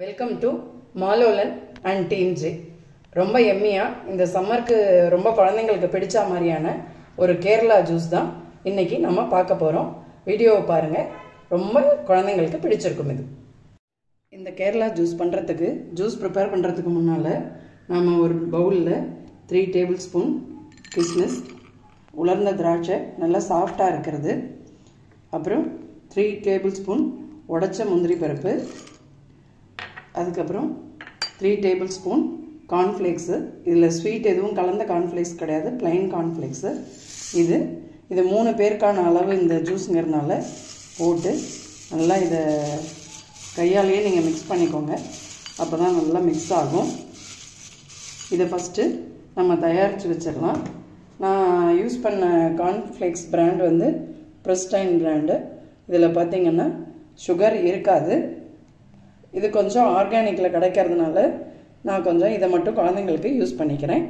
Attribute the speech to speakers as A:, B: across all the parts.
A: welcome to Malolan and team ஜே ரொம்ப எம்மியாக இந்த சம்மருக்கு ரொம்ப குழந்தைங்களுக்கு பிடிச்ச மாதிரியான ஒரு கேரளா ஜூஸ் தான் இன்னைக்கு நம்ம பார்க்க போகிறோம் வீடியோவை பாருங்கள் ரொம்ப குழந்தைங்களுக்கு பிடிச்சிருக்கும் இது இந்த கேரளா ஜூஸ் பண்ணுறதுக்கு ஜூஸ் ப்ரிப்பேர் பண்ணுறதுக்கு முன்னால் நாம் ஒரு பவுலில் த்ரீ டேபிள் ஸ்பூன் கிஸ்மிஸ் உலர்ந்த திராட்சை நல்லா சாஃப்டாக இருக்கிறது அப்புறம் த்ரீ டேபிள் ஸ்பூன் உடச்ச முந்திரி பருப்பு அதுக்கப்புறம் த்ரீ டேபிள் ஸ்பூன் கார்ன்ஃப்ளேக்ஸு இதில் ஸ்வீட் எதுவும் கலந்த கார்ன்ஃப்ளேக்ஸ் கிடையாது ப்ளைன் கார்ன்ஃப்ளேக்ஸு இது இது மூணு பேருக்கான அளவு இந்த ஜூஸுங்கிறதுனால போட்டு நல்லா இதை கையாலேயே நீங்கள் மிக்ஸ் பண்ணிக்கோங்க அப்போ தான் நல்லா மிக்ஸ் ஆகும் இதை ஃபஸ்ட்டு நம்ம தயாரித்து வச்சிடலாம் நான் யூஸ் பண்ண கார்ன்ஃப்ளேக்ஸ் பிராண்ட் வந்து ப்ரெஸ்டைன் பிராண்டு இதில் பார்த்தீங்கன்னா சுகர் இருக்காது இது கொஞ்சம் ஆர்கானிக்கில் கிடைக்கிறதுனால நான் கொஞ்சம் இதை மட்டும் குழந்தைங்களுக்கு யூஸ் பண்ணிக்கிறேன்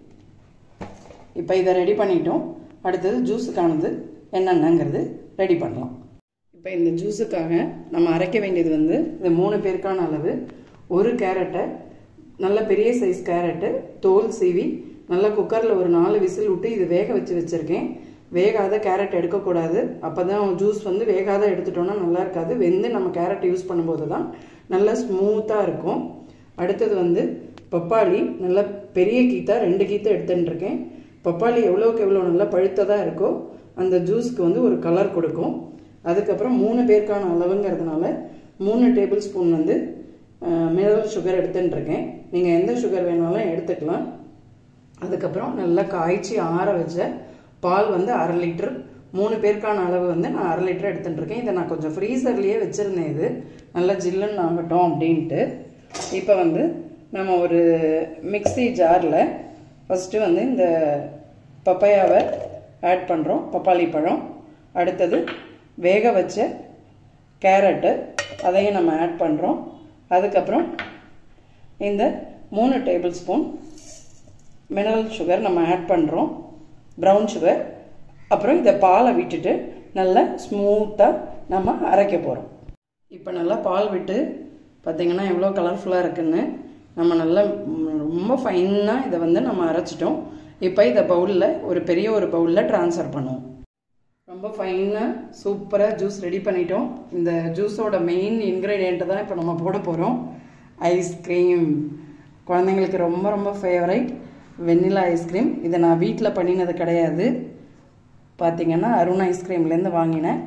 A: இப்போ இதை ரெடி பண்ணிட்டோம் அடுத்தது ஜூஸுக்கானது என்னென்னங்கிறது ரெடி பண்ணலாம் இப்போ இந்த ஜூஸுக்காக நம்ம அரைக்க வேண்டியது வந்து இது மூணு பேருக்கான அளவு ஒரு கேரட்டை நல்ல பெரிய சைஸ் கேரட்டு தோல் சீவி நல்லா குக்கரில் ஒரு நாலு விசில் விட்டு இது வேக வச்சு வச்சுருக்கேன் வேகாத கேரட் எடுக்கக்கூடாது அப்போ தான் ஜூஸ் வந்து வேகாத எடுத்துட்டோன்னா நல்லா இருக்காது வெந்து நம்ம கேரட் யூஸ் பண்ணும்போது தான் நல்லா ஸ்மூத்தாக இருக்கும் அடுத்தது வந்து பப்பாளி நல்லா பெரிய கீத்தா ரெண்டு கீத்தை எடுத்துட்டுருக்கேன் பப்பாளி எவ்வளோக்கு எவ்வளோ நல்லா பழுத்ததாக இருக்கோ அந்த ஜூஸ்க்கு வந்து ஒரு கலர் கொடுக்கும் அதுக்கப்புறம் மூணு பேருக்கான அளவுங்கிறதுனால மூணு டேபிள் ஸ்பூன் வந்து மினரல் சுகர் எடுத்துட்டுருக்கேன் நீங்கள் எந்த சுகர் வேணாலும் எடுத்துக்கலாம் அதுக்கப்புறம் நல்லா காய்ச்சி ஆற வச்ச பால் வந்து அரை லிட்டர் மூணு பேருக்கான அளவு வந்து நான் அரை லிட்டர் எடுத்துட்டுருக்கேன் இதை நான் கொஞ்சம் ஃப்ரீசர்லேயே வச்சுருந்தேன் இது நல்லா ஜில்லுன்னு ஆகட்டும் அப்படின்ட்டு இப்போ வந்து நம்ம ஒரு மிக்சி ஜாரில் ஃபஸ்ட்டு வந்து இந்த பப்பையாவை ஆட் பண்ணுறோம் பப்பாளி பழம் அடுத்தது வேக வச்ச கேரட்டு அதையும் நம்ம ஆட் பண்ணுறோம் அதுக்கப்புறம் இந்த மூணு டேபிள் ஸ்பூன் மினரல் சுகர் நம்ம ஆட் பண்ணுறோம் ப்ரௌன் சுகர் அப்புறம் இதை பாலை விட்டுட்டு நல்லா ஸ்மூத்தாக நம்ம அரைக்க போகிறோம் இப்போ நல்லா பால் விட்டு பார்த்திங்கன்னா எவ்வளோ கலர்ஃபுல்லாக இருக்குன்னு நம்ம நல்லா ரொம்ப ஃபைனாக இதை வந்து நம்ம அரைச்சிட்டோம் இப்போ இதை பவுலில் ஒரு பெரிய ஒரு பவுலில் ட்ரான்ஸ்ஃபர் பண்ணுவோம் ரொம்ப ஃபைனாக சூப்பராக ஜூஸ் ரெடி பண்ணிட்டோம் இந்த ஜூஸோட மெயின் இன்க்ரீடியண்ட்டு தான் இப்போ நம்ம போட போகிறோம் ஐஸ்கிரீம் குழந்தைங்களுக்கு ரொம்ப ரொம்ப ஃபேவரைட் வெண்ணிலா ஐஸ்கிரீம் இதை நான் வீட்டில் பண்ணினது கிடையாது பார்த்திங்கன்னா அருண் ஐஸ்கிரீம்லேருந்து வாங்கினேன்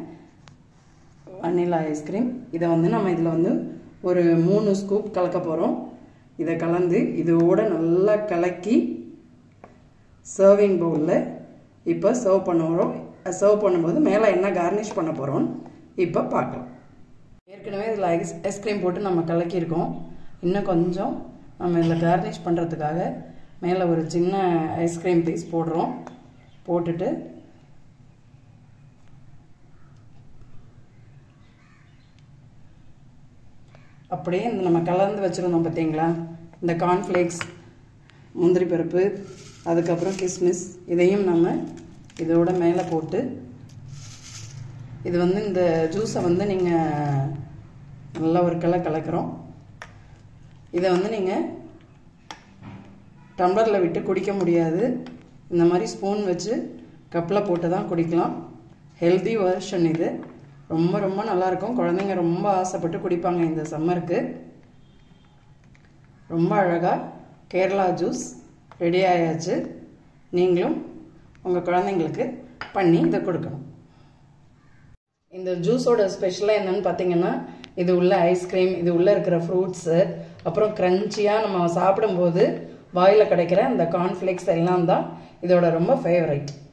A: வனிலா ஐஸ்கிரீம் இதை வந்து நம்ம இதில் வந்து ஒரு மூணு ஸ்கூப் கலக்க போகிறோம் இதை கலந்து இதோட நல்லா கலக்கி சர்விங் பவுலில் இப்போ சர்வ் பண்ண போகிறோம் சர்வ் பண்ணும்போது மேலே என்ன கார்னிஷ் பண்ண போகிறோம்னு இப்போ பார்க்கலாம் ஏற்கனவே இதில் ஐஸ் ஐஸ்கிரீம் போட்டு நம்ம கலக்கியிருக்கோம் இன்னும் கொஞ்சம் நம்ம இதில் கார்னிஷ் பண்ணுறதுக்காக மேலே ஒரு சின்ன ஐஸ்கிரீம் பீஸ் போடுறோம் போட்டுட்டு அப்படியே இந்த நம்ம கலந்து வச்சுருந்தோம் பார்த்தீங்களா இந்த கார்ன்ஃப்ளேக்ஸ் முந்திரி பருப்பு அதுக்கப்புறம் கிஸ்மிஸ் இதையும் நம்ம இதோட மேலே போட்டு இது வந்து இந்த ஜூஸை வந்து நீங்கள் நல்லா ஒரு கிளை கலக்கிறோம் இதை வந்து நீங்கள் டம்ளரில் விட்டு குடிக்க முடியாது இந்த மாதிரி ஸ்பூன் வச்சு கப்பில் போட்டு தான் குடிக்கலாம் ஹெல்தி வெர்ஷன் இது ரொம்ப ரொம்ப நல்லாயிருக்கும் குழந்தைங்க ரொம்ப ஆசைப்பட்டு குடிப்பாங்க இந்த சம்மருக்கு ரொம்ப அழகாக கேரளா ஜூஸ் ரெடி ஆயாச்சு நீங்களும் உங்கள் குழந்தைங்களுக்கு பண்ணி இதை கொடுக்கணும் இந்த ஜூஸோட ஸ்பெஷலாக என்னன்னு பார்த்தீங்கன்னா இது உள்ள ஐஸ்கிரீம் இது உள்ளே இருக்கிற ஃப்ரூட்ஸு அப்புறம் க்ரன்ச்சியாக நம்ம சாப்பிடும்போது வாயில் கிடைக்கிற அந்த கார்ன்ஃப்ளேக்ஸ் எல்லாம் தான் இதோட ரொம்ப ஃபேவரைட்